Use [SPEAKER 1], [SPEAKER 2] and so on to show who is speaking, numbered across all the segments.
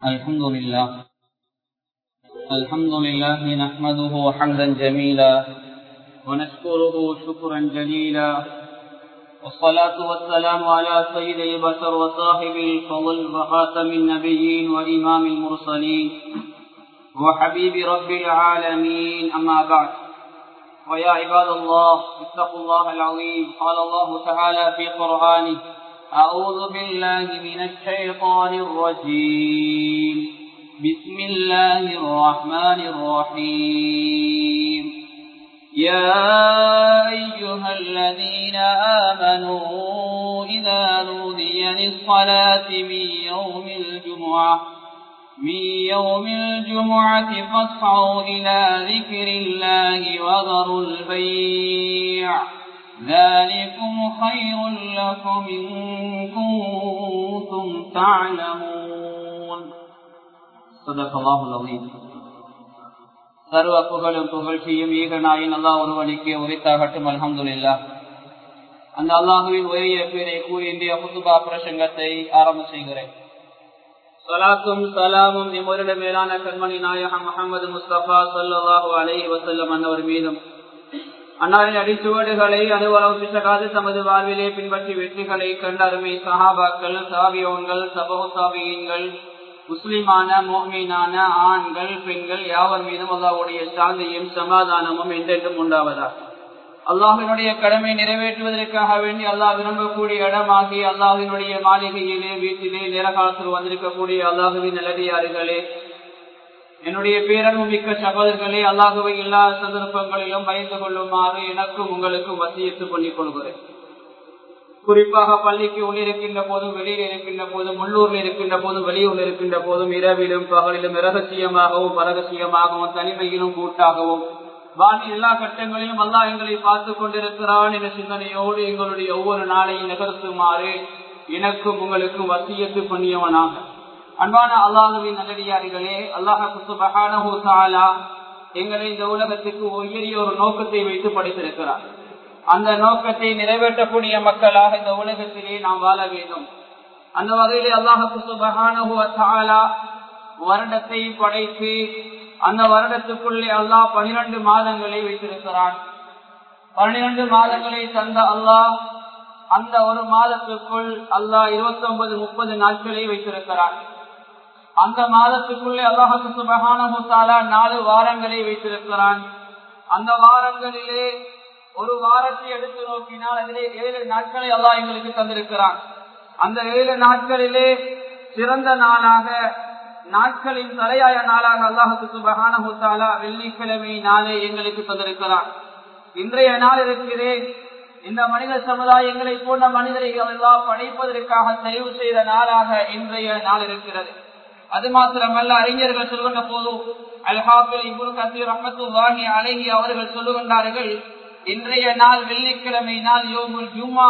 [SPEAKER 1] الحمد لله الحمد لله نحمده حمدا جميلا ونشكره شكرا جليلا والصلاة والسلام على سيد البشر وصاحب الفضل وخاتم النبيين وإمام المرسلين وحبيب رب العالمين أما بعد ويا عباد الله اتقوا الله العظيم قال الله تعالى في قرآنه أعوذ بالله من الشيطان الرجيم بسم الله الرحمن الرحيم يا أيها الذين آمنوا إذا نودي للصلاة من يوم الجمعة من يوم الجمعة فاسعوا إلى ذكر الله وذروا البيع ذلكم خير لكم إن كنتم تعلمون صدق الله العظيم சர்வ புகழும் புகழ்ச்சியும் ஈகனாயின் அல்லா ஒருவனுக்கு உரித்தாகட்டும் அலமதுல்லா அந்த அல்லாஹுவின் உரிய பேரை கூறி இந்திய புதுபா பிரசங்கத்தை ஆரம்ப செய்கிறேன் சலாத்தும் சலாமும் இம்முருட மேலான கண்மணி நாயகம் முகமது முஸ்தபா சல்லாஹூ அலை வசல்லம் அன்னவர் மீதும் அன்னாரின் அடிச்சுவடுகளை அனுவலம் பிசகாது தமது வாழ்விலே பின்பற்றி வெற்றிகளை கண்ட அருமை சஹாபாக்கள் சாவியோன்கள் சபகு சாவியன்கள் முஸ்லிமான மோமீனான ஆண்கள் பெண்கள் யாவர் மீதும் அல்லாவுடைய சாந்தியும் சமாதானமும் என்றென்றும் உண்டாவதா அல்லாஹினுடைய கடமை நிறைவேற்றுவதற்காக வேண்டி அல்லாஹ் விரும்பக்கூடிய இடமாகி அல்லாஹினுடைய மாளிகையிலே வீட்டிலே நிறகாலத்தில் வந்திருக்கக்கூடிய அல்லாஹுவின் நிலடியாறுகளே என்னுடைய பேரன்பு மிக்க சகோதரர்களே அல்லாஹுவை எல்லா சந்தர்ப்பங்களிலும் பயந்து கொள்ளுமாறு எனக்கும் உங்களுக்கும் வசியத்து பண்ணிக் கொள்கிறேன் குறிப்பாக பள்ளிக்கு உள்ளிருக்கின்ற போதும் வெளியில் இருக்கின்ற போதும் உள்ளூரில் இருக்கின்ற போதும் வெளியூரில் இருக்கின்ற போதும் இரவிலும் பகலிலும் இரகசியமாகவும் பரகசியமாகவும் தனிமையிலும் கூட்டாகவும் வானில் எல்லா கட்டங்களிலும் அல்லா எங்களை பார்த்து கொண்டிருக்கிறான் என்ற சிந்தனையோடு எங்களுடைய ஒவ்வொரு நாளையும் நகர்த்துமாறு எனக்கும் உங்களுக்கும் வசியத்து பண்ணியவனாக அன்பான அல்லாஹுவின் நல்லடியாரிகளே அல்லாஹாலா எங்களை இந்த உலகத்துக்கு உயரிய ஒரு நோக்கத்தை வைத்து படித்திருக்கிறார் அந்த நோக்கத்தை நிறைவேற்றக்கூடிய மக்களாக இந்த உலகத்திலே நாம் வாழ வேண்டும் அந்த வகையிலே அல்லாஹாலா வருடத்தை படைத்து அந்த வருடத்துக்குள்ளே அல்லாஹ் பனிரெண்டு மாதங்களை வைத்திருக்கிறான் பன்னிரண்டு மாதங்களை தந்த அல்லாஹ் அந்த ஒரு மாதத்துக்குள் அல்லாஹ் இருபத்தி ஒன்பது முப்பது நாட்களை வைத்திருக்கிறான் அந்த மாதத்துக்குள்ளே அல்லாஹு சுபகானா நாலு வாரங்களை வைத்திருக்கிறான் அந்த வாரங்களிலே ஒரு வாரத்தை எடுத்து நோக்கினால் அதிலே ஏழு நாட்களை அல்லாஹ் எங்களுக்கு தந்திருக்கிறான் அந்த ஏழு நாட்களிலே சிறந்த நாளாக நாட்களின் தலையாய நாளாக அல்லாஹு சுபகானா வெள்ளிக்கிழமை நாளை எங்களுக்கு தந்திருக்கிறான் இன்றைய நாள் இருக்கிறேன் இந்த மனித சமுதாயங்களை போன்ற மனிதர்கள் எல்லாம் படைப்பதற்காக தெரிவு செய்த நாளாக இன்றைய நாள் இருக்கிறது அது மாத்திரமல்ல அறிஞர்கள் சொல்கின்ற போதும் அல்ஹாபில் இபுல் கசீர் ரஹமத்துல்லாஹி அழகி அவர்கள் சொல்லுகின்றார்கள் இன்றைய நாள் வெள்ளிக்கிழமை நாள் யோமுல் ஜும்மா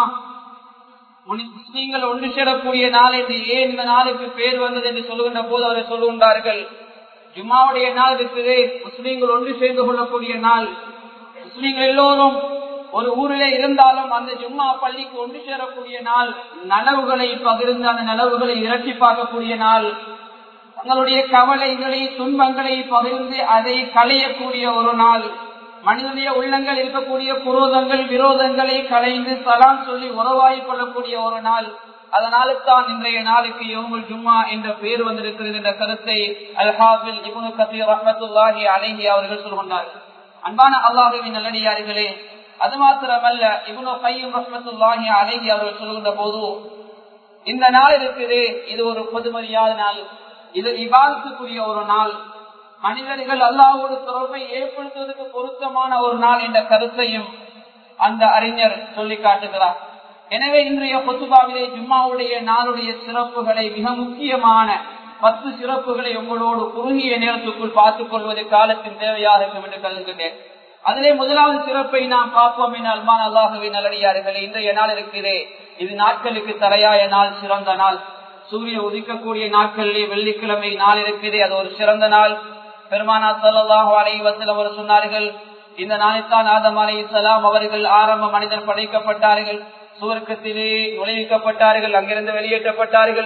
[SPEAKER 1] முஸ்லீம்கள் ஒன்று சேரக்கூடிய நாள் என்று ஏன் இந்த நாளுக்கு பேர் வந்தது என்று சொல்லுகின்ற போது அவர்கள் சொல்லுகின்றார்கள் ஜும்மாவுடைய நாள் இருக்குது முஸ்லீம்கள் ஒன்று சேர்ந்து கொள்ளக்கூடிய நாள் முஸ்லீம்கள் எல்லோரும் ஒரு ஊரிலே இருந்தாலும் அந்த ஜும்மா பள்ளிக்கு ஒன்று சேரக்கூடிய நாள் நனவுகளை பகிர்ந்து அந்த நனவுகளை இரட்டி பார்க்கக்கூடிய நாள் தங்களுடைய கவலைகளை துன்பங்களை பகிர்ந்து அதை களையக்கூடிய ஒரு நாள் மனிதனுடைய உள்ளங்கள் இருக்கக்கூடிய குரோதங்கள் விரோதங்களை களைந்து சலாம் சொல்லி உறவாய் கொள்ளக்கூடிய ஒரு நாள் அதனால தான் இன்றைய நாளுக்கு யோமுல் ஜும்மா என்ற பெயர் வந்திருக்கிறது என்ற கருத்தை அல்ஹாபில் இபுனு கசீர் ரஹமத்துல்லாஹி அலஹி அவர்கள் சொல்கின்றார்கள் அன்பான அல்லாஹுவின் நல்லடியார்களே அது மாத்திரமல்ல இவனோ கையும் ரஹமத்துல்லாஹி அழகி அவர்கள் சொல்கின்ற போது இந்த நாள் இருக்குது இது ஒரு பொதுமரியாத நாள் இது விவாதத்துக்குரிய ஒரு நாள் மனிதர்கள் அல்லாவோடு தொடர்பை ஏற்படுத்துவதற்கு பொருத்தமான ஒரு நாள் என்ற கருத்தையும் அந்த அறிஞர் சொல்லி காட்டுகிறார் எனவே இன்றைய பொத்துபாவிலே ஜும்மாவுடைய நாளுடைய சிறப்புகளை மிக முக்கியமான பத்து சிறப்புகளை உங்களோடு குறுகிய நேரத்துக்குள் பார்த்துக் கொள்வது காலத்தின் தேவையாக இருக்கும் என்று கருதுகின்றேன் அதிலே முதலாவது சிறப்பை நாம் பார்ப்போம் என அல்மான் அல்லாஹுவின் நல்லடியார்கள் இன்றைய நாள் இருக்கிறே இது நாட்களுக்கு தரையாய நாள் சிறந்த நாள் சூரியன் உதிக்கக்கூடிய நாட்களிலே வெள்ளிக்கிழமை நாள் இருக்கிறே அது ஒரு சிறந்த நாள் பெருமானா சல்லாஹு அலைவத்தில் அவர் சொன்னார்கள் இந்த நாளைத்தான் ஆதம் அலை சலாம் அவர்கள் ஆரம்ப மனிதர் படைக்கப்பட்டார்கள் சுவர்க்கத்திலே நுழைவிக்கப்பட்டார்கள் அங்கிருந்து வெளியேற்றப்பட்டார்கள்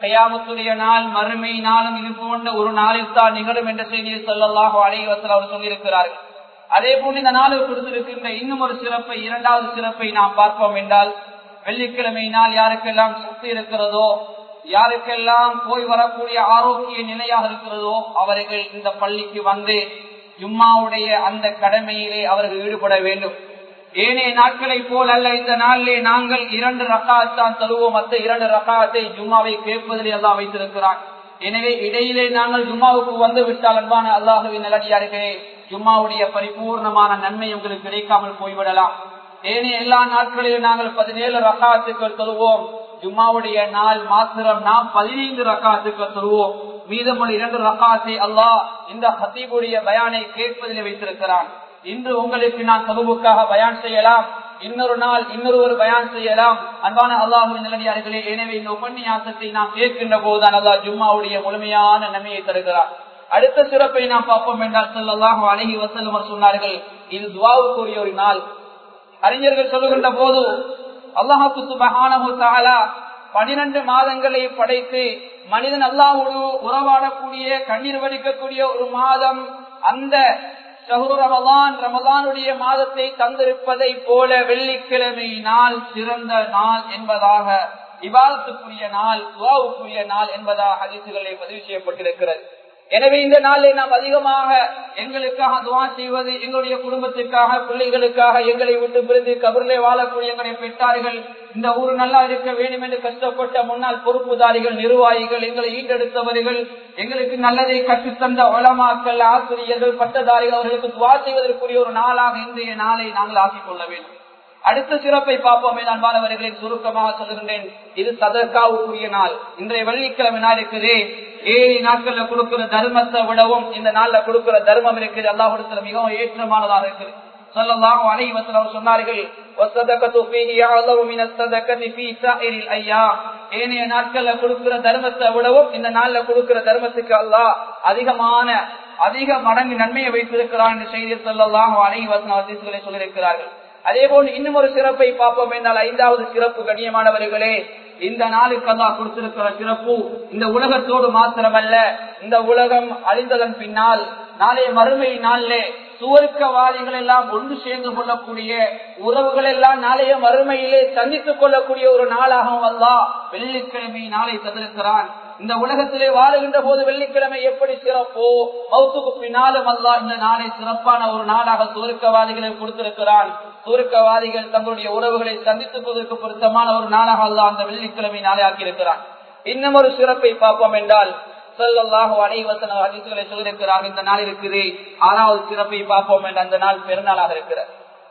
[SPEAKER 1] கையாமத்துடைய நாள் மறுமை நாளும் இது போன்ற ஒரு நாளில் தான் நிகழும் என்ற செய்தியை சொல்லலாக அலைவசல் அவர் சொல்லியிருக்கிறார்கள் அதே போன்று இந்த நாளில் கொடுத்திருக்கின்ற இன்னும் ஒரு சிறப்பை இரண்டாவது சிறப்பை நாம் பார்ப்போம் என்றால் வெள்ளிக்கிழமை நாள் யாருக்கெல்லாம் சக்தி இருக்கிறதோ யாருக்கெல்லாம் போய் வரக்கூடிய ஆரோக்கிய நிலையாக இருக்கிறதோ அவர்கள் இந்த பள்ளிக்கு வந்து ஜும்மாவுடைய அந்த கடமையிலே அவர்கள் ஈடுபட வேண்டும் ஏனைய நாட்களை போல் அல்ல இந்த நாளிலே நாங்கள் இரண்டு ரகாத்தான் தருவோம் மற்ற இரண்டு ரகாத்தை ஜும்மாவை கேட்பதில் எல்லாம் வைத்திருக்கிறான் எனவே இடையிலே நாங்கள் ஜும்மாவுக்கு வந்து விட்டால் அன்பான அல்லாஹுவின் நிலடியார்களே ஜும்மாவுடைய பரிபூர்ணமான நன்மை உங்களுக்கு கிடைக்காமல் போய்விடலாம் ஏனைய எல்லா நாட்களிலும் நாங்கள் பதினேழு ரகாத்துக்கள் தருவோம் ஜும்மாவுடைய நாள் மாத்திரம் நாம் பதினைந்து ரக்காத்துக்கள் தருவோம் மீதமுள்ள இரண்டு ரக்காத்தை அல்லாஹ் இந்த ஹத்தீபுடைய பயானை கேட்பதில் வைத்திருக்கிறான் இன்று உங்களுக்கு நான் சகுவுக்காக பயான் செய்யலாம் இன்னொரு நாள் இன்னொரு ஒரு பயான் செய்யலாம் அன்பான அல்லாஹுவின் நிலடியார்களே எனவே இந்த உபன்யாசத்தை நாம் கேட்கின்ற போதுதான் அல்லாஹ் ஜும்மாவுடைய முழுமையான நன்மையை தருகிறார் அடுத்த சிறப்பை நாம் பார்ப்போம் என்றால் சொல்லலாம் அழகி வசல்லம் சொன்னார்கள் இது துவாவுக்குரிய ஒரு நாள் அறிஞர்கள் சொல்லுகின்ற போது அல்லாஹாக்கு சுபகான பனிரெண்டு மாதங்களை படைத்து மனிதன் அல்லாவோடு உறவாடக்கூடிய கண்ணீர் வடிக்கக்கூடிய ஒரு மாதம் அந்த ஷஹரு ரமதான் ரமதானுடைய மாதத்தை தந்திருப்பதை போல வெள்ளிக்கிழமை நாள் சிறந்த நாள் என்பதாக விவாதத்துக்குரிய நாள் துவாவுக்குரிய நாள் என்பதாக அதிர்ச்சிகளை பதிவு செய்யப்பட்டிருக்கிறது எனவே இந்த நாளில் நாம் அதிகமாக எங்களுக்காக துவா செய்வது எங்களுடைய குடும்பத்திற்காக பிள்ளைகளுக்காக எங்களை விட்டு பிரிந்து கபரிலே வாழக்கூடிய எங்களுடைய பெற்றார்கள் இந்த ஊர் நல்லா இருக்க வேண்டும் என்று கஷ்டப்பட்ட முன்னாள் பொறுப்புதாரிகள் நிர்வாகிகள் எங்களை ஈட்டெடுத்தவர்கள் எங்களுக்கு நல்லதை கற்றுத்தந்த வளமாக்கல் ஆசிரியர்கள் பட்டதாரிகள் அவர்களுக்கு துவா செய்வதற்குரிய ஒரு நாளாக இன்றைய நாளை நாங்கள் ஆக்கிக் கொள்ள வேண்டும் அடுத்த சிறப்பை பார்ப்போமே அன்பானவர்களை சுருக்கமாக சொல்லுகின்றேன் இது சதற்காவுக்குரிய நாள் இன்றைய வெள்ளிக்கிழமை நாள் இருக்குது ஏழு நாட்கள்ல கொடுக்கிற தர்மத்தை விடவும் இந்த நாள்ல கொடுக்கிற தர்மம் இருக்குது அல்லாஹிடத்துல மிகவும் ஏற்றமானதாக இருக்குது சொல்லலாம் அனைவத்தில் அவர் சொன்னார்கள் ஏனைய நாட்கள்ல கொடுக்கிற தர்மத்தை விடவும் இந்த நாள்ல கொடுக்கிற தர்மத்துக்கு அல்லாஹ் அதிகமான அதிக மடங்கு நன்மையை வைத்திருக்கிறான் என்று செய்தி சொல்லலாம் அனைவசனை சொல்லியிருக்கிறார்கள் அதே போல் இன்னும் ஒரு சிறப்பை பார்ப்போம் என்றால் ஐந்தாவது சிறப்பு கண்ணியமானவர்களே இந்த நாளுக்கு அல்லா கொடுத்திருக்கிற சிறப்பு இந்த உலகத்தோடு மாத்திரமல்ல இந்த உலகம் அழிந்ததன் பின்னால் நாளைய மறுமை நாளிலே சுவர்க்கவாதிகள் எல்லாம் ஒன்று சேர்ந்து கொள்ளக்கூடிய உறவுகள் எல்லாம் நாளைய மறுமையிலே சந்தித்துக் கொள்ளக்கூடிய ஒரு நாளாகவும் அல்லா வெள்ளிக்கிழமை நாளை தந்திருக்கிறான் இந்த உலகத்திலே வாழுகின்ற போது வெள்ளிக்கிழமை எப்படி சிறப்போ மௌத்துக்கு பின்னாலும் அல்லா இந்த நாளை சிறப்பான ஒரு நாளாக சுருக்கவாதிகளை கொடுத்திருக்கிறான் சுருக்கவாதிகள் தங்களுடைய உறவுகளை சந்தித்துக் கொள்வதற்கு பொருத்தமான ஒரு நாளாக அல்லா அந்த வெள்ளிக்கிழமை நாளை ஆக்கியிருக்கிறான் இன்னும் ஒரு சிறப்பை பார்ப்போம் என்றால் சொல்லல்லாஹு அனைவசன அதிர்ச்சிகளை சொல்லியிருக்கிறார் இந்த நாள் இருக்குது ஆறாவது சிறப்பை பார்ப்போம் என்ற அந்த நாள் பெருநாளாக இருக்கிறது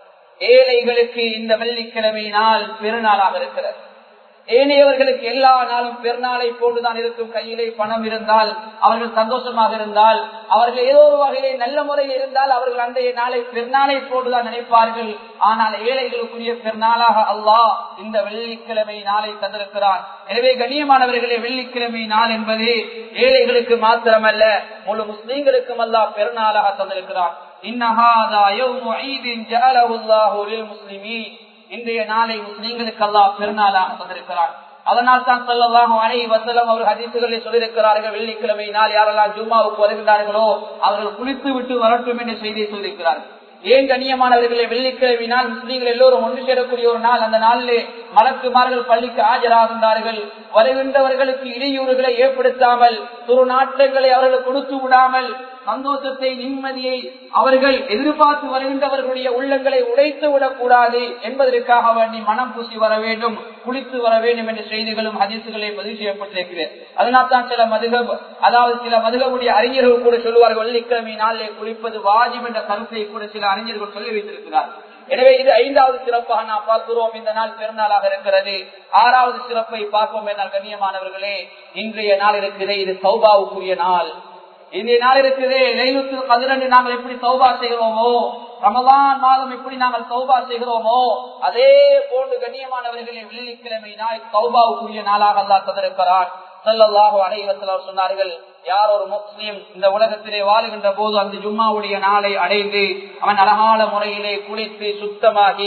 [SPEAKER 1] ஏழைகளுக்கு இந்த வெள்ளிக்கிழமை நாள் பெருநாளாக இருக்கிறது ஏனையவர்களுக்கு எல்லா நாளும் பெருநாளை போன்றுதான் இருக்கும் கையிலே பணம் இருந்தால் அவர்கள் சந்தோஷமாக இருந்தால் அவர்கள் ஏதோ ஒரு வகையிலே நல்ல முறையில் இருந்தால் அவர்கள் அந்த நாளை பெருநாளை போன்றுதான் நினைப்பார்கள் ஆனால் ஏழைகளுக்குரிய பெருநாளாக அல்லாஹ் இந்த வெள்ளிக்கிழமை நாளை தந்திருக்கிறான் எனவே கண்ணியமானவர்களே வெள்ளிக்கிழமை நாள் என்பது ஏழைகளுக்கு மாத்திரமல்ல முழு முஸ்லீம்களுக்கும் அல்லாஹ் பெருநாளாக தந்திருக்கிறான் இன்னஹாதா யௌமு ஈதின் ஜஅலஹு அல்லாஹு லில் முஸ்லிமீன் இன்றைய நாளை முஸ்லீம்களுக்கு அல்லா பெருநாளாக தந்திருக்கிறார் அதனால் தான் சொல்லலாம் அனை வசலம் அவர் ஹதீசுகளை சொல்லியிருக்கிறார்கள் வெள்ளிக்கிழமை நாள் யாரெல்லாம் ஜும்மாவுக்கு வருகின்றார்களோ அவர்கள் குளித்து விட்டு வரட்டும் என்று செய்தியை சொல்லியிருக்கிறார்கள் ஏன் கண்ணியமானவர்களே வெள்ளிக்கிழமை நாள் முஸ்லீம்கள் எல்லோரும் ஒன்று சேரக்கூடிய ஒரு நாள் அந்த நாளிலே மலக்குமார்கள் பள்ளிக்கு ஆஜராகின்றார்கள் வருகின்றவர்களுக்கு இடையூறுகளை ஏற்படுத்தாமல் துருநாட்டங்களை அவர்கள் கொடுத்து விடாமல் சந்தோஷத்தை நிம்மதியை அவர்கள் எதிர்பார்த்து வருகின்றவர்களுடைய உள்ளங்களை உடைத்து விடக்கூடாது என்பதற்காக வேண்டி மனம் பூசி வர வேண்டும் குளித்து வர வேண்டும் என்ற செய்திகளும் ஹதீசுகளை பதிவு செய்யப்பட்டிருக்கிறது அதனால் தான் சில மதுக அதாவது சில மதுகவுடைய அறிஞர்கள் கூட சொல்லுவார்கள் வெள்ளிக்கிழமை நாளிலே குளிப்பது வாஜிப் என்ற கருத்தை கூட சில அறிஞர்கள் சொல்லி வைத்திருக்கிறார் எனவே இது ஐந்தாவது சிறப்பாக நாம் பார்க்கிறோம் இந்த நாள் பெருநாளாக இருக்கிறது ஆறாவது சிறப்பை பார்ப்போம் என்றால் கண்ணியமானவர்களே இன்றைய நாள் இருக்கிறது இது சௌபாவுக்குரிய நாள் இன்றைய நாள் இருக்குது லைலுத்து பதினெண்டு நாங்கள் எப்படி சௌபா செய்கிறோமோ ரமதான் மாதம் எப்படி நாங்கள் சௌபா செய்கிறோமோ அதே போன்று கண்ணியமானவர்களே வெள்ளிக்கிழமை நாள் சௌபாவுக்குரிய நாளாக அல்லா தந்திருக்கிறார் செல்லல்லாஹு அடைவத்தில் சொன்னார்கள் யார் ஒரு முஸ்லீம் இந்த உலகத்திலே வாழுகின்ற போது அந்த ஜும்மாவுடைய நாளை அடைந்து அவன் அழகான முறையிலே குளித்து சுத்தமாகி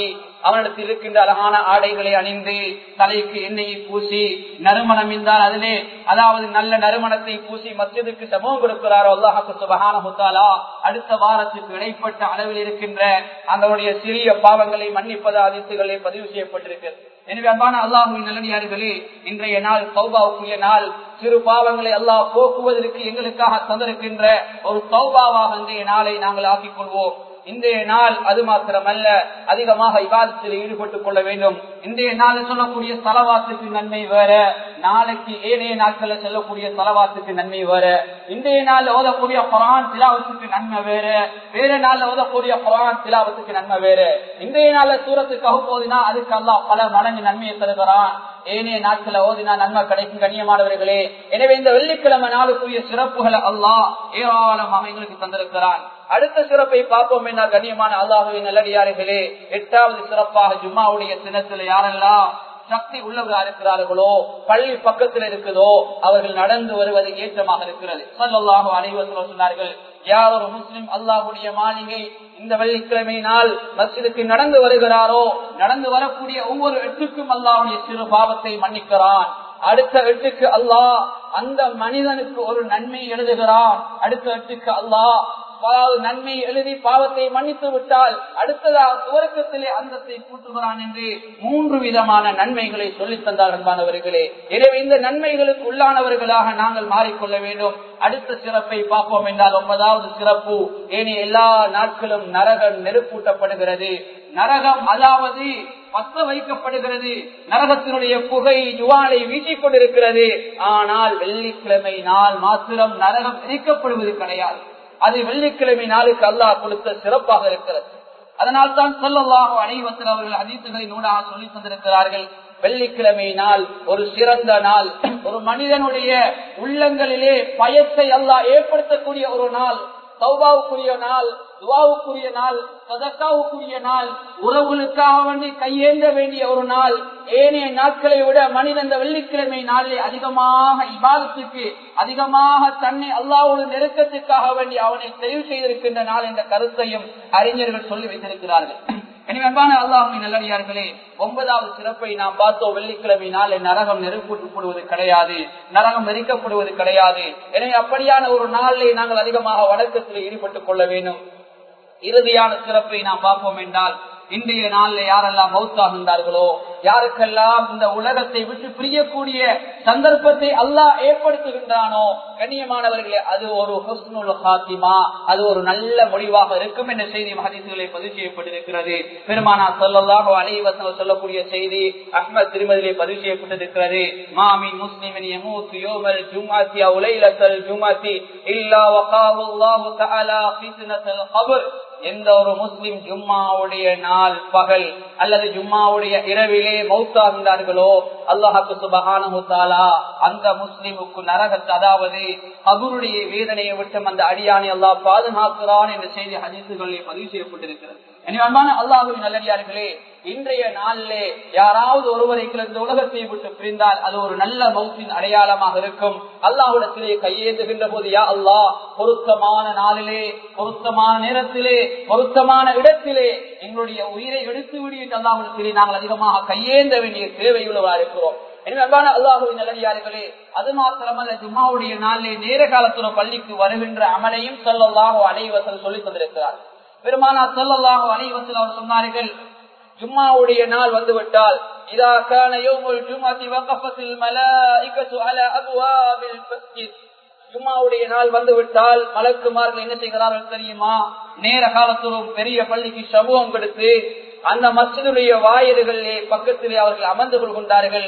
[SPEAKER 1] அவனிடத்தில் இருக்கின்ற அழகான ஆடைகளை அணிந்து தலைக்கு எண்ணெயை பூசி நறுமணம் இருந்தால் அதிலே அதாவது நல்ல நறுமணத்தை பூசி மத்தியதுக்கு சமூகம் கொடுக்கிறாரோ அல்லாஹு சுபஹான முத்தாலா அடுத்த வாரத்துக்கு இடைப்பட்ட அளவில் இருக்கின்ற அதனுடைய சிறிய பாவங்களை மன்னிப்பது அதிர்த்துகளே பதிவு செய்யப்பட்டிருக்கிறது எனவே அன்பான அல்லாஹுவின் நல்லடியார்களே இன்றைய நாள் சௌபாவுக்குரிய நாள் சிறு பாவங்களை அல்லாஹ் போக்குவதற்கு எங்களுக்காக தந்திருக்கின்ற ஒரு சௌபாவாக இன்றைய நாளை நாங்கள் ஆக்கிக் கொள்வோம் இன்றைய நாள் அது மாத்திரமல்ல அதிகமாக விவாதத்தில் ஈடுபட்டுக் கொள்ள வேண்டும் இன்றைய நாள் சொல்லக்கூடிய தலவாத்துக்கு நன்மை வேற நாளைக்கு ஏனைய நாட்களில் சொல்லக்கூடிய தலவாத்துக்கு நன்மை வேற இன்றைய நாள் ஓதக்கூடிய குரான் திலாவத்துக்கு நன்மை வேற வேற நாள்ல ஓதக்கூடிய குரான் திலாவத்துக்கு நன்மை வேற இன்றைய நாள்ல சூரத்துக்கு அகுப்போதுனா அதுக்கு எல்லாம் பல மடங்கு நன்மையை தருகிறான் ஏனைய நாட்களை ஓதினா நன்மை கிடைக்கும் கண்ணியமானவர்களே எனவே இந்த வெள்ளிக்கிழமை நாளுக்குரிய சிறப்புகளை அல்லாஹ் ஏராளமாக எங்களுக்கு தந்திருக்கிறான் அடுத்த சிறப்பை பார்ப்போம் என்ன கண்ணியமான அல்லாஹுவின் நல்லடியார்களே எட்டாவது சிறப்பாக ஜும்மாவுடைய தினத்துல யாரெல்லாம் சக்தி உள்ளவர்களா இருக்கிறார்களோ பள்ளி பக்கத்தில் இருக்குதோ அவர்கள் நடந்து வருவது ஏற்றமாக இருக்கிறது சல்லாஹு அனைவரும் சொன்னார்கள் யார் ஒரு முஸ்லிம் அல்லாஹுடைய மாளிகை இந்த வெள்ளிக்கிழமை நாள் மசிதுக்கு நடந்து வருகிறாரோ நடந்து வரக்கூடிய ஒவ்வொரு எட்டுக்கும் அல்லாஹுடைய சிறு பாவத்தை மன்னிக்கிறான் அடுத்த எட்டுக்கு அல்லாஹ் அந்த மனிதனுக்கு ஒரு நன்மை எழுதுகிறான் அடுத்த எட்டுக்கு அல்லாஹ் நன்மை எழுதி பாவத்தை மன்னித்து விட்டால் அடுத்ததா துவக்கத்திலே அந்தத்தை கூட்டுகிறான் என்று மூன்று விதமான நன்மைகளை சொல்லித் தந்தார் அன்பானவர்களே எனவே இந்த நன்மைகளுக்கு உள்ளானவர்களாக நாங்கள் மாறிக்கொள்ள வேண்டும் அடுத்த சிறப்பை பார்ப்போம் என்றால் ஒன்பதாவது சிறப்பு ஏனே எல்லா நாட்களும் நரகம் நெருப்பூட்டப்படுகிறது நரகம் அதாவது பத்த வைக்கப்படுகிறது நரகத்தினுடைய புகை ஜுவாலை வீசிக் கொண்டிருக்கிறது ஆனால் வெள்ளிக்கிழமை நாள் மாத்திரம் நரகம் எரிக்கப்படுவது கிடையாது அது வெள்ளிக்கிழமை நாளுக்கு அல்லாஹ் கொடுத்த சிறப்பாக இருக்கிறது அதனால் தான் சொல்லல்லாக அனைவத்தில் அவர்கள் அதித்துகளை நூலாக சொல்லி தந்திருக்கிறார்கள் வெள்ளிக்கிழமை நாள் ஒரு சிறந்த நாள் ஒரு மனிதனுடைய உள்ளங்களிலே பயத்தை அல்லாஹ் ஏற்படுத்தக்கூடிய ஒரு நாள் சௌபாவுக்குரிய நாள் துவாவுக்குரிய நாள் சதக்காவுக்குரிய நாள் உறவுகளுக்காக வேண்டி கையேந்த வேண்டிய ஒரு நாள் ஏனைய நாட்களை விட மனிதன் இந்த வெள்ளிக்கிழமை நாளில் அதிகமாக இபாதத்துக்கு அதிகமாக தன்னை அல்லாவோட நெருக்கத்துக்காக வேண்டி அவனை தெரிவு செய்திருக்கின்ற நாள் என்ற கருத்தையும் அறிஞர்கள் சொல்லி வைத்திருக்கிறார்கள் எனவே அன்பான அல்லாஹின் நல்லடியார்களே ஒன்பதாவது சிறப்பை நாம் பார்த்தோம் வெள்ளிக்கிழமை நாள் நரகம் நெருப்பூட்டப்படுவது கிடையாது நரகம் நெருக்கப்படுவது கிடையாது எனவே அப்படியான ஒரு நாளிலே நாங்கள் அதிகமாக வணக்கத்தில் ஈடுபட்டுக் கொள்ள வேண்டும் இறுதியான சிறப்பை நாம் பார்ப்போம் என்றால் இன்றைய நாள்ல யாரெல்லாம் மௌத்தாகின்றார்களோ யாருக்கெல்லாம் இந்த உலகத்தை விட்டு பிரியக்கூடிய சந்தர்ப்பத்தை அல்லாஹ் ஏற்படுத்துகின்றானோ கண்ணியமானவர்களே அது ஒரு ஹுஸ்னுல் ஹாத்திமா அது ஒரு நல்ல முடிவாக இருக்கும் என்ற செய்தி மகதிசுகளை பதிவு செய்யப்பட்டிருக்கிறது பெருமானா சொல்லலாம் அலைவசம் சொல்லக்கூடிய செய்தி அஹ்மத் திருமதியிலே பதிவு செய்யப்பட்டிருக்கிறது மாமி முஸ்லிமின் யமூத் யோமல் ஜுமாத்தி உலைலத்தல் ஜுமாத்தி இல்லா வகாவுல்லாஹு தஆலா ஃபித்னத்தல் கபர் எந்த ஒரு முஸ்லிம் ஜும்மாவுடைய நாள் பகல் அல்லது ஜும்மாவுடைய இரவிலே மௌத்தாகின்றார்களோ அல்லாஹாக்கு சுபகானா அந்த முஸ்லிமுக்கு நரகத்து அதாவது அவருடைய வேதனையை விட்டு அந்த அடியானை அல்லாஹ் பாதுகாக்கிறான் என்ற செய்தி ஹதீசுகளில் பதிவு செய்யப்பட்டிருக்கிறது எனவே அன்பான அல்லாஹுவின் நல்லடியார்களே இன்றைய நாளிலே யாராவது ஒருவரை இந்த உலகத்தை விட்டு பிரிந்தால் அது ஒரு நல்ல மௌத்தின் அடையாளமாக இருக்கும் அல்லாஹுடத்திலே கையேந்துகின்ற போது யா அல்லாஹ் பொருத்தமான நாளிலே பொருத்தமான நேரத்திலே பொருத்தமான இடத்திலே எங்களுடைய உயிரை எடுத்து விடு என்று அல்லாஹுடத்திலே நாங்கள் அதிகமாக கையேந்த வேண்டிய தேவையுள்ளவா இருக்கிறோம் எனவே அன்பான அல்லாஹுவின் நல்லடியார்களே அது மாத்திரமல்ல ஜும்மாவுடைய நாளிலே நேர காலத்துல பள்ளிக்கு வருகின்ற அமலையும் சொல்லல்லாஹோ அனைவசல் சொல்லித் தந்திருக்கிறார் பெருமானா சொல்லல்லாஹோ அனைவசல் அவர் சொன்னார்கள் ஜும்மாவுடைய நாள் வந்துவிட்டால் இதா கான யோமுல் ஜுமாத்தி வகஃபத்தில் மலாயிகத்து அலா அபுவாபில் மஸ்ஜித் ஜும்மாவுடைய நாள் வந்துவிட்டால் மலக்குமார்கள் என்ன செய்கிறார்கள் தெரியுமா நேர காலத்திலும் பெரிய பள்ளிக்கு சமூகம் கொடுத்து அந்த மசிதுடைய வாயில்களிலே பக்கத்திலே அவர்கள் அமர்ந்து கொள்கின்றார்கள்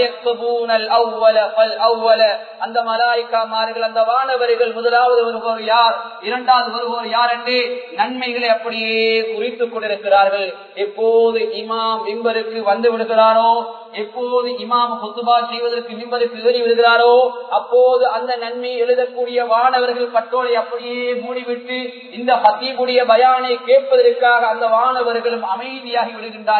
[SPEAKER 1] அந்த மலாய்க்காமார்கள் அந்த வானவர்கள் முதலாவது வருவோர் யார் இரண்டாவது வருவோர் யார் என்று நன்மைகளை அப்படியே குறித்துக் கொண்டிருக்கிறார்கள் எப்போது இமாம் மிம்பருக்கு வந்து விடுகிறாரோ எப்போது இமாம் குத்துபா செய்வதற்கு மிம்பருக்கு ஏறி விடுகிறாரோ அப்போது அந்த நன்மை எழுதக்கூடிய வானவர்கள் பட்டோலை அப்படியே மூடிவிட்டு இந்த ஹத்தீபுடைய பயானை கேட்பதற்காக அந்த வானவர்களும் அமைதியாகி விடுகின்றார்கள்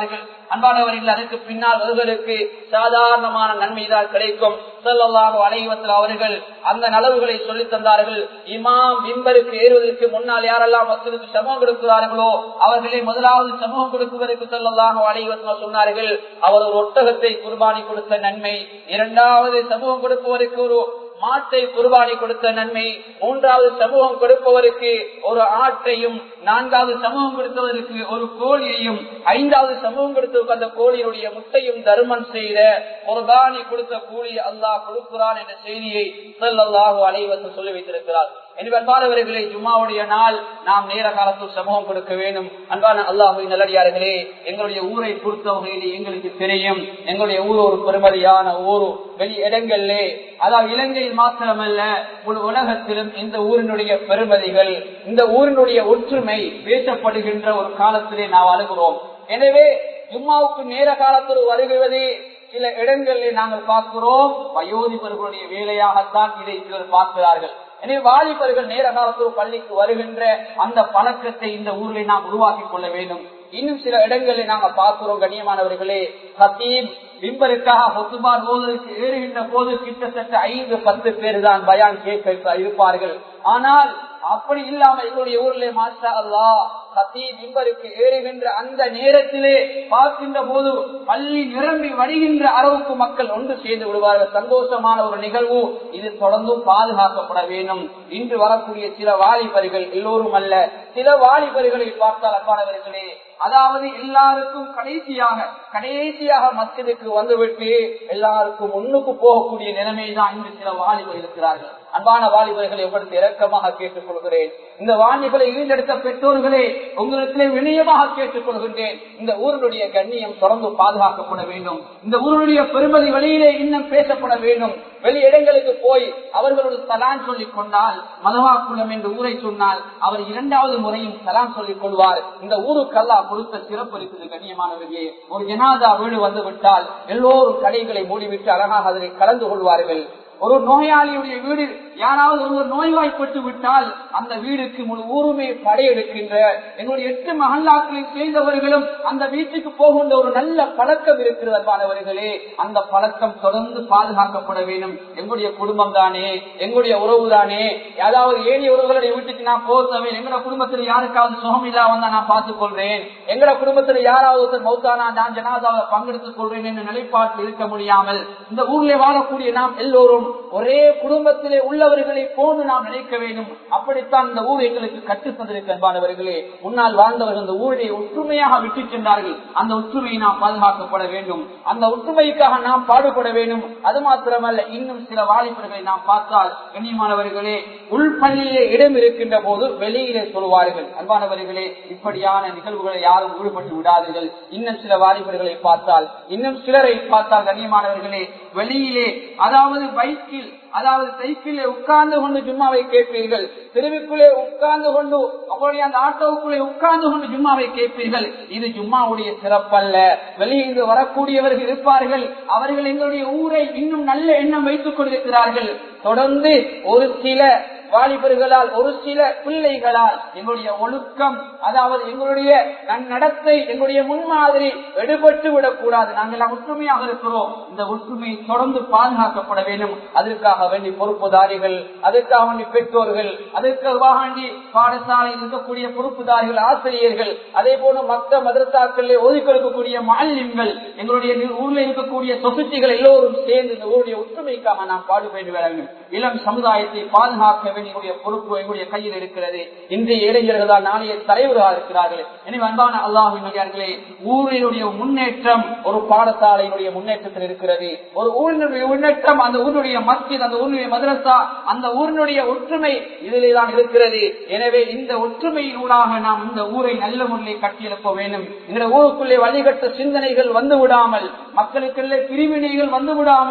[SPEAKER 1] அன்பானவர்கள் அதற்கு பின்னால் அவர்களுக்கு சாதாரணமான நன்மை தான் கிடைக்கும் செல்லல்லாக அலைவத்தில் அவர்கள் அந்த நலவுகளை சொல்லித் தந்தார்கள் இமாம் மின்பருக்கு ஏறுவதற்கு முன்னால் யாரெல்லாம் மக்களுக்கு சமூகம் கொடுக்கிறார்களோ அவர்களை முதலாவது சமூகம் கொடுக்குவதற்கு செல்லல்லாக அலைவத்தில் சொன்னார்கள் அவர் ஒரு ஒட்டகத்தை குர்பானி கொடுத்த நன்மை இரண்டாவது சமூகம் கொடுப்பவருக்கு ஒரு மாட்டை குர்பானி கொடுத்த நன்மை மூன்றாவது சமூகம் கொடுப்பவருக்கு ஒரு ஆட்டையும் நான்காவது சமூகம் கொடுத்தவருக்கு ஒரு கோழியையும் ஐந்தாவது சமூகம் கொடுத்தவருக்கு அந்த கோழியினுடைய முட்டையும் தர்மம் செய்த குர்பானி கொடுத்த கூலி அல்லாஹ் கொடுக்கிறான் என்ற செய்தியை சொல்லல்லாஹு அலைவசம் சொல்லி வைத்திருக்கிறார் எனவே அன்பானவர்களே ஜும்மாவுடைய நாள் நாம் நேர காலத்தில் சமூகம் கொடுக்க வேண்டும் அன்பான அல்லாஹு நல்லடியார்களே எங்களுடைய ஊரை பொறுத்த வகையிலே எங்களுக்கு தெரியும் எங்களுடைய ஊர் ஒரு பெருமதியான ஊர் வெளி இடங்களிலே அதாவது இலங்கையில் மாத்திரமல்ல முழு உலகத்திலும் இந்த ஊரினுடைய பெருமதிகள் இந்த ஊரினுடைய ஒற்றுமை பேசப்படுகின்ற ஒரு காலத்திலே நாம் அழுகிறோம் எனவே ஜும்மாவுக்கு நேர காலத்தில் வருகிறது சில இடங்களில் நாங்கள் பார்க்கிறோம் வயோதிபர்களுடைய வேலையாகத்தான் இதை சிலர் பார்க்கிறார்கள் எனவே வாலிபர்கள் நேர காலத்தில் பள்ளிக்கு வருகின்ற அந்த பழக்கத்தை இந்த ஊரில் நாம் உருவாக்கி கொள்ள வேண்டும் இன்னும் சில இடங்களில் நாங்கள் பார்க்கிறோம் கண்ணியமானவர்களே ஹத்தீம் விம்பருக்காக ஒத்துபார் போதற்கு ஏறுகின்ற போது கிட்டத்தட்ட ஐந்து பத்து பேர் தான் பயான் கேட்க இருப்பார்கள் ஆனால் அப்படி இல்லாம எங்களுடைய ஊரிலே மாஸ்டா அல்லா சத்தி மிம்பருக்கு ஏறுகின்ற அந்த நேரத்திலே பார்க்கின்ற போது பள்ளி நிரம்பி வடிகின்ற அளவுக்கு மக்கள் ஒன்று சேர்ந்து விடுவார்கள் சந்தோஷமான ஒரு நிகழ்வு இது தொடர்ந்தும் பாதுகாக்கப்பட வேண்டும் இன்று வரக்கூடிய சில வாலிபர்கள் எல்லோரும் அல்ல சில வாலிபர்களை பார்த்தால் அப்பானவர்களே அதாவது எல்லாருக்கும் கடைசியாக கடைசியாக மஸ்ஜிதுக்கு வந்துவிட்டு எல்லாருக்கும் முன்னுக்கு போகக்கூடிய நிலைமை தான் இன்று சில வாலிபர் இருக்கிறார்கள் அன்பான வாலிபர்களை உங்களுக்கு இறக்கமாக கேட்டுக் கொள்கிறேன் இந்த வாலிபரை ஈண்டெடுத்த பெற்றோர்களே உங்களுக்கு வினயமாக கேட்டுக் கொள்கின்றேன் இந்த ஊருடைய கண்ணியம் தொடர்ந்து பாதுகாக்கப்பட வேண்டும் இந்த ஊருடைய பெருமதி வெளியிலே இன்னும் பேசப்பட வேண்டும் வெளி இடங்களுக்கு போய் அவர்களோடு சலான் சொல்லிக் கொண்டால் மதவாக்குளம் என்று ஊரை சொன்னால் அவர் இரண்டாவது முறையும் சலான் சொல்லிக் கொள்வார் இந்த ஊருக்கல்லா கொடுத்த சிறப்பு இருக்குது கண்ணியமானவர்களே ஒரு ஜனாதா வீடு வந்து விட்டால் எல்லோரும் கடைகளை மூடிவிட்டு அழகாக அதனை கலந்து கொள்வார்கள் ஒரு நோயாளியுடைய வீடு யாராவது ஒருவர் நோய்வாய்ப்பட்டு விட்டால் அந்த வீடுக்கு முழு ஊருமே படையெடுக்கின்ற எங்களுடைய எட்டு மகல்லாக்களை செய்தவர்களும் அந்த வீட்டுக்கு போகின்ற ஒரு நல்ல பழக்கம் இருக்கிறது அன்பானவர்களே அந்த பழக்கம் தொடர்ந்து பாதுகாக்கப்பட வேண்டும் எங்களுடைய குடும்பம் தானே எங்களுடைய உறவு தானே ஏதாவது ஏழை உறவுகளுடைய வீட்டுக்கு நான் போகிறேன் எங்களோட குடும்பத்தில் யாருக்காவது சுகம் இல்லாம வந்தா நான் பார்த்துக் கொள்றேன் எங்களோட குடும்பத்தில் யாராவது ஒருத்தர் மௌத்தானா நான் ஜனாதாவை பங்கெடுத்துக் கொள்றேன் என்ற நிலைப்பாட்டில் இருக்க முடியாமல் இந்த ஊரில் வாழக்கூடிய நாம் எல்லோரும் ஒரே குடும்பத்திலே உள்ளவர்களை போன்று நாம் நினைக்க வேண்டும் அப்படித்தான் இந்த ஊர் எங்களுக்கு கற்றுத் தந்திருக்க அன்பானவர்களே முன்னால் வாழ்ந்தவர்கள் இந்த ஊரை ஒற்றுமையாக விட்டு சென்றார்கள் அந்த ஒற்றுமையை நாம் பாதுகாக்கப்பட வேண்டும் அந்த ஒற்றுமைக்காக நாம் பாடுபட வேண்டும் அது மாத்திரமல்ல இன்னும் சில வாலிபர்களை நாம் பார்த்தால் கண்ணியமானவர்களே உள்பள்ளியிலே இடம் இருக்கின்ற போது வெளியிலே சொல்வார்கள் அன்பானவர்களே இப்படியான நிகழ்வுகளை யாரும் ஈடுபட்டு விடாதீர்கள் இன்னும் சில வாலிபர்களை பார்த்தால் இன்னும் சிலரை பார்த்தால் கண்ணியமானவர்களே வெளியிலே அதாவது பைக்கில் அதாவது சைக்கிளே உட்கார்ந்து கொண்டு ஜும்மாவை கேட்பீர்கள் தெருவுக்குள்ளே உட்கார்ந்து கொண்டு அவருடைய அந்த ஆட்டோவுக்குள்ளே உட்கார்ந்து கொண்டு ஜும்மாவை கேட்பீர்கள் இது ஜும்மாவுடைய சிறப்பல்ல வெளியிருந்து வரக்கூடியவர்கள் இருப்பார்கள் அவர்கள் எங்களுடைய ஊரை இன்னும் நல்ல எண்ணம் வைத்துக் கொண்டிருக்கிறார்கள் தொடர்ந்து ஒரு சில வாலிபர்களால் ஒரு சில பிள்ளைகளால் எங்களுடைய ஒழுக்கம் அதாவது எங்களுடைய நன்னடத்தை எங்களுடைய முன்மாதிரி எடுபட்டு விடக்கூடாது நாங்கள் ஒற்றுமையாக இருக்கிறோம் இந்த ஒற்றுமை தொடர்ந்து பாதுகாக்கப்பட வேண்டும் அதற்காக வேண்டி பொறுப்புதாரிகள் அதற்காக வேண்டி பெற்றோர்கள் அதற்காக வேண்டி பாடசாலையில் இருக்கக்கூடிய பொறுப்புதாரிகள் ஆசிரியர்கள் அதே போல மற்ற மதரசாக்களிலே ஒதுக்கி கொடுக்கக்கூடிய மாலின்கள் எங்களுடைய ஊரில் இருக்கக்கூடிய சொசைட்டிகள் எல்லோரும் சேர்ந்து இந்த ஊருடைய ஒற்றுமைக்காக நாம் பாடுபட வேண்டும் இளம் சமுதாயத்தை பாதுகாக்க வேண்டிய பொறுப்பு எங்களுடைய கையில் இருக்கிறது இன்றைய இளைஞர்கள் தான் நாளைய தலைவராக இருக்கிறார்கள் எனவே அன்பான அல்லாஹினர்களே ஊரினுடைய முன்னேற்றம் ஒரு பாடசாலையினுடைய முன்னேற்றத்தில் இருக்கிறது ஒரு ஊரினுடைய முன்னேற்றம் அந்த ஊரினுடைய மஸ்ஜித் அந்த ஊரினுடைய மதரசா அந்த ஊரினுடைய ஒற்றுமை இதிலே தான் இருக்கிறது எனவே இந்த ஒற்றுமையினூடாக நாம் இந்த ஊரை நல்ல முறையில் கட்டியெழுப்ப வேண்டும் இந்த ஊருக்குள்ளே வழிகட்ட சிந்தனைகள் வந்து விடாமல் மக்களுக்குள்ளே பிரிவினைகள் வந்து விடாமல்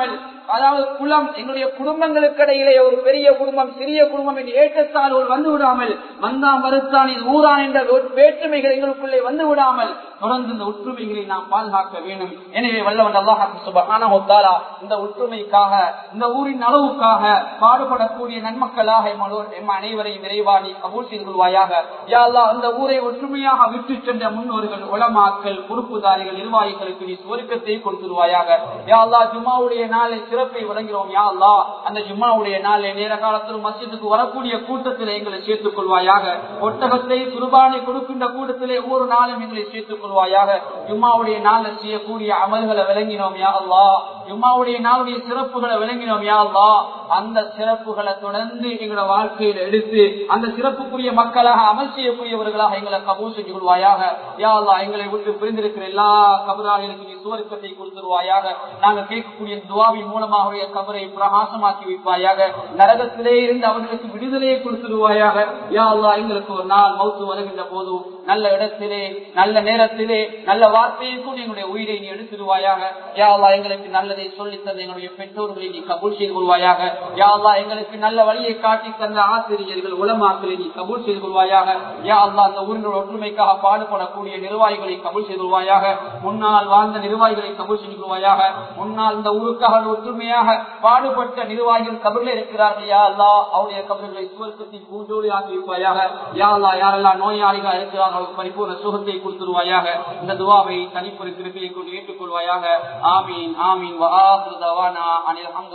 [SPEAKER 1] அதாவது குலம் எங்களுடைய குடும்பங்களுக்கு இடையிலே ஒரு பெரிய குடும்பம் சிறிய குடும்பம் என்று ஏற்றத்தாழ்வுகள் வந்து விடாமல் வந்தான் வருத்தான் இது ஊரான் என்ற வேற்றுமைகள் எங்களுக்குள்ளே வந்து விடாமல் தொடர்ந்து இந்த ஒற்றுமைகளை நாம் பாதுகாக்க வேண்டும் எனவே வல்லவன் அல்லாஹாக்கு சுபகானா இந்த ஒற்றுமைக்காக இந்த ஊரின் அளவுக்காக பாடுபடக்கூடிய நன்மக்களாக எம் அனைவரையும் விரைவாணி கபூல் செய்து கொள்வாயாக யாழ்லா அந்த ஊரை ஒற்றுமையாக விட்டு சென்ற முன்னோர்கள் உளமாக்கல் பொறுப்புதாரிகள் நிர்வாகிகளுக்கு நீ சுவர்க்கத்தை கொடுத்துருவாயாக யாழ்லா ஜும்மாவுடைய நாளை சிறப்பை வழங்கிறோம் யாழ்லா அந்த ஜும்மாவுடைய நாளை நேர காலத்தில் மசிதுக்கு வரக்கூடிய கூட்டத்திலே எங்களை சேர்த்துக் கொள்வாயாக ஒட்டகத்தை குருபானை கொடுக்கின்ற கூட்டத்திலே ஒவ்வொரு நாளும் எங்களை சேர்த்துக் கொள்வாயாக ஜும்மாவுடைய நாளில் செய்யக்கூடிய அமல்களை விளங்கினோம் யா அல்லா ஜும்மாவுடைய நாளுடைய சிறப்புகளை விளங்கினோம் யா அல்லா அந்த சிறப்புகளை தொடர்ந்து எங்களோட வாழ்க்கையில எடுத்து அந்த சிறப்புக்குரிய மக்களாக அமல் செய்யக்கூடியவர்களாக எங்களை கபூல் செஞ்சு கொள்வாயாக யா அல்லா எங்களை விட்டு பிரிந்திருக்கிற எல்லா கபராளிகளுக்கு நீ சுவர்க்கத்தை கொடுத்துருவாயாக நாங்கள் கேட்கக்கூடிய துவாவின் மூலமாக கபரை பிரகாசமாக்கி வைப்பாயாக நரகத்திலே இருந்து அவர்களுக்கு விடுதலையை கொடுத்துருவாயாக யா அல்லா எங்களுக்கு ஒரு நாள் மௌத்து வருகின்ற போது நல்ல இடத்திலே நல்ல நேரத்திலே நல்ல வார்த்தையை கூட எங்களுடைய உயிரை நீ எடுத்துருவாயாக யாவா எங்களுக்கு நல்லதை சொல்லித் தந்த எங்களுடைய பெற்றோர்களை நீ கபூல் செய்து கொள்வாயாக யாவா எங்களுக்கு நல்ல வழியை காட்டி தந்த ஆசிரியர்கள் உலமாக்களை நீ கபூல் செய்து கொள்வாயாக யா அல்லா அந்த ஊரின் ஒற்றுமைக்காக பாடுபடக்கூடிய நிர்வாகிகளை கபூல் செய்து கொள்வாயாக முன்னால் வாழ்ந்த நிர்வாகிகளை கபூல் செய்து கொள்வாயாக முன்னால் இந்த ஊருக்காக ஒற்றுமையாக பாடுபட்ட நிர்வாகிகள் கபரில் இருக்கிறார்கள் யா அல்லா அவருடைய கபர்களை சுவர்க்கத்தின் பூஜோடு ஆக்கி வைப்பாயாக யா அல்லா யாரெல்லாம் நோயாளிகள் இருக்கிறார்கள் பரிபூர்ண சுகத்தை கொடுத்துருவாயாக இந்த துவாவை தனிப்பொரு திருப்பியை கொண்டு ஏற்றுக்கொள்வாயாக ஆமீன் ஆமீன் வா ஆஹிரு தவானா அனில்